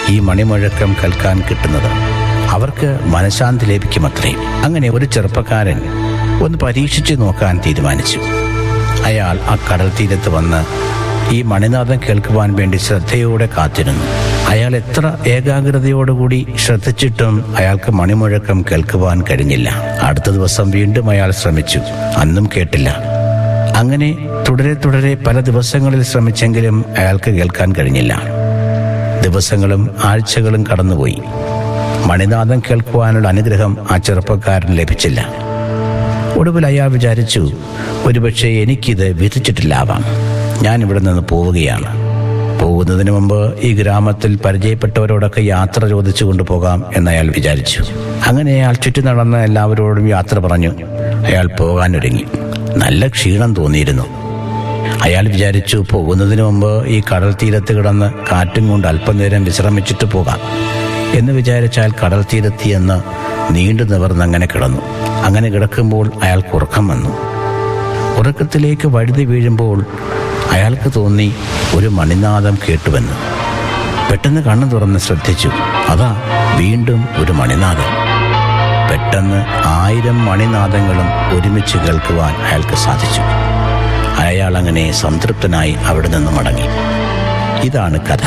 ഈ മണിമുഴക്കം കേൾക്കാൻ കിട്ടുന്നത് അവർക്ക് മനഃശാന്തി ലഭിക്കുമത്രേ അങ്ങനെ ഒരു ചെറുപ്പക്കാരൻ ഒന്ന് പരീക്ഷിച്ചു നോക്കാൻ തീരുമാനിച്ചു അയാൾ ആ കടൽ തീരത്ത് വന്ന് ഈ മണിനാഥം കേൾക്കുവാൻ വേണ്ടി ശ്രദ്ധയോടെ കാത്തിരുന്നു അയാൾ എത്ര ഏകാഗ്രതയോടുകൂടി ശ്രദ്ധിച്ചിട്ടും അയാൾക്ക് മണിമുഴക്കം കേൾക്കുവാൻ കഴിഞ്ഞില്ല അടുത്ത ദിവസം വീണ്ടും അയാൾ ശ്രമിച്ചു അന്നും കേട്ടില്ല അങ്ങനെ തുടരെ തുടരെ പല ദിവസങ്ങളിൽ ശ്രമിച്ചെങ്കിലും അയാൾക്ക് കേൾക്കാൻ കഴിഞ്ഞില്ല ദിവസങ്ങളും ആഴ്ചകളും കടന്നുപോയി മണിനാഥം കേൾക്കുവാനുള്ള അനുഗ്രഹം ആ ചെറുപ്പക്കാരന് ലഭിച്ചില്ല ഒടുവിൽ അയാൾ വിചാരിച്ചു ഒരുപക്ഷെ എനിക്കിത് വിധിച്ചിട്ടില്ലാവാം ഞാൻ ഇവിടെ നിന്ന് പോവുകയാണ് പോകുന്നതിന് മുമ്പ് ഈ ഗ്രാമത്തിൽ പരിചയപ്പെട്ടവരോടൊക്കെ യാത്ര ചോദിച്ചു കൊണ്ടുപോകാം എന്ന് അയാൾ വിചാരിച്ചു അങ്ങനെ അയാൾ ചുറ്റി നടന്ന് എല്ലാവരോടും യാത്ര പറഞ്ഞു അയാൾ പോകാനൊരുങ്ങി നല്ല ക്ഷീണം തോന്നിയിരുന്നു അയാൾ വിചാരിച്ചു പോകുന്നതിന് മുമ്പ് ഈ കടൽ തീരത്ത് കിടന്ന് കാറ്റും കൊണ്ട് അല്പനേരം വിശ്രമിച്ചിട്ട് പോകാം എന്ന് വിചാരിച്ചാൽ കടൽ തീരത്തിയെന്ന് നീണ്ടു നിവർന്നങ്ങനെ കിടന്നു അങ്ങനെ കിടക്കുമ്പോൾ അയാൾക്ക് ഉറക്കം വന്നു ഉറക്കത്തിലേക്ക് വഴുതി വീഴുമ്പോൾ അയാൾക്ക് തോന്നി ഒരു മണിനാദം കേട്ടുവെന്ന് പെട്ടെന്ന് കണ്ണു തുറന്ന് ശ്രദ്ധിച്ചു അതാ വീണ്ടും ഒരു മണിനാദം പെട്ടെന്ന് ആയിരം മണിനാദങ്ങളും ഒരുമിച്ച് കേൾക്കുവാൻ അയാൾക്ക് സാധിച്ചു അയാൾ അങ്ങനെ സംതൃപ്തനായി അവിടെ നിന്ന് മടങ്ങി ഇതാണ് കഥ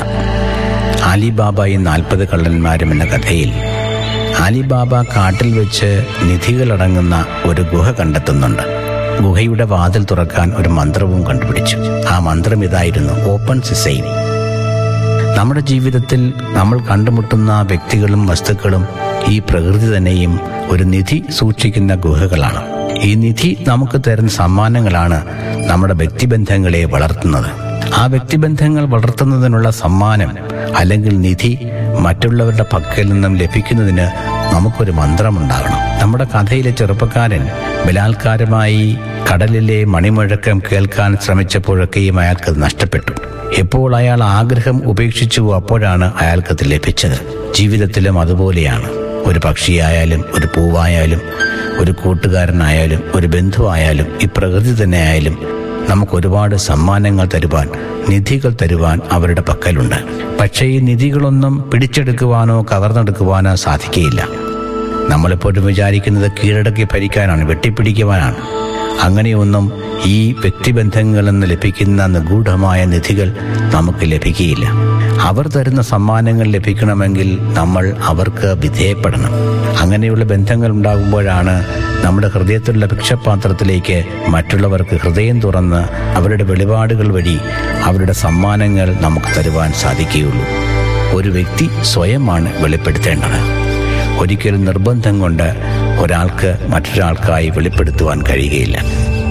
അലിബാബയും നാൽപ്പത് കള്ളന്മാരും എന്ന കഥയിൽ അലിബാബ കാട്ടിൽ വെച്ച് നിധികളടങ്ങുന്ന ഒരു ഗുഹ കണ്ടെത്തുന്നുണ്ട് ഗുഹയുടെ വാതിൽ തുറക്കാൻ ഒരു മന്ത്രവും കണ്ടുപിടിച്ചു ആ മന്ത്രം ഇതായിരുന്നു ഓപ്പൺ സിസൈൻ നമ്മുടെ ജീവിതത്തിൽ നമ്മൾ കണ്ടുമുട്ടുന്ന വ്യക്തികളും വസ്തുക്കളും ഈ പ്രകൃതി തന്നെയും ഒരു നിധി സൂക്ഷിക്കുന്ന ഗുഹകളാണ് ഈ നിധി നമുക്ക് തരുന്ന സമ്മാനങ്ങളാണ് നമ്മുടെ വ്യക്തിബന്ധങ്ങളെ വളർത്തുന്നത് ആ വ്യക്തിബന്ധങ്ങൾ വളർത്തുന്നതിനുള്ള സമ്മാനം അല്ലെങ്കിൽ നിധി മറ്റുള്ളവരുടെ പക്കൽ നിന്നും ലഭിക്കുന്നതിന് നമുക്കൊരു മന്ത്രമുണ്ടാകണം നമ്മുടെ കഥയിലെ ചെറുപ്പക്കാരൻ ബലാത്കാരമായി കടലിലെ മണിമുഴക്കം കേൾക്കാൻ ശ്രമിച്ചപ്പോഴൊക്കെയും അയാൾക്ക് നഷ്ടപ്പെട്ടു എപ്പോൾ അയാൾ ആഗ്രഹം ഉപേക്ഷിച്ചു അപ്പോഴാണ് അയാൾക്കത് ലഭിച്ചത് ജീവിതത്തിലും അതുപോലെയാണ് ഒരു പക്ഷിയായാലും ഒരു പൂവായാലും ഒരു കൂട്ടുകാരനായാലും ഒരു ബന്ധുവായാലും ഈ പ്രകൃതി തന്നെ ആയാലും നമുക്ക് ഒരുപാട് സമ്മാനങ്ങൾ തരുവാൻ നിധികൾ തരുവാൻ അവരുടെ പക്കലുണ്ട് പക്ഷേ ഈ നിധികളൊന്നും പിടിച്ചെടുക്കുവാനോ കവർന്നെടുക്കുവാനോ സാധിക്കുകയില്ല നമ്മളെപ്പോഴും വിചാരിക്കുന്നത് കീഴടക്കി ഭരിക്കാനാണ് വെട്ടിപ്പിടിക്കുവാനാണ് അങ്ങനെയൊന്നും ഈ വ്യക്തിബന്ധങ്ങളിൽ നിന്ന് ലഭിക്കുന്ന നിഗൂഢമായ നിധികൾ നമുക്ക് ലഭിക്കുകയില്ല അവർ തരുന്ന സമ്മാനങ്ങൾ ലഭിക്കണമെങ്കിൽ നമ്മൾ അവർക്ക് വിധേയപ്പെടണം അങ്ങനെയുള്ള ബന്ധങ്ങൾ ഉണ്ടാകുമ്പോഴാണ് നമ്മുടെ ഹൃദയത്തിലുള്ള ഭിക്ഷപാത്രത്തിലേക്ക് മറ്റുള്ളവർക്ക് ഹൃദയം തുറന്ന് അവരുടെ വെളിപാടുകൾ വഴി അവരുടെ സമ്മാനങ്ങൾ നമുക്ക് തരുവാൻ സാധിക്കുകയുള്ളൂ ഒരു വ്യക്തി സ്വയമാണ് വെളിപ്പെടുത്തേണ്ടത് ഒരിക്കലും നിർബന്ധം കൊണ്ട് ഒരാൾക്ക് മറ്റൊരാൾക്കായി വെളിപ്പെടുത്തുവാൻ കഴിയുകയില്ല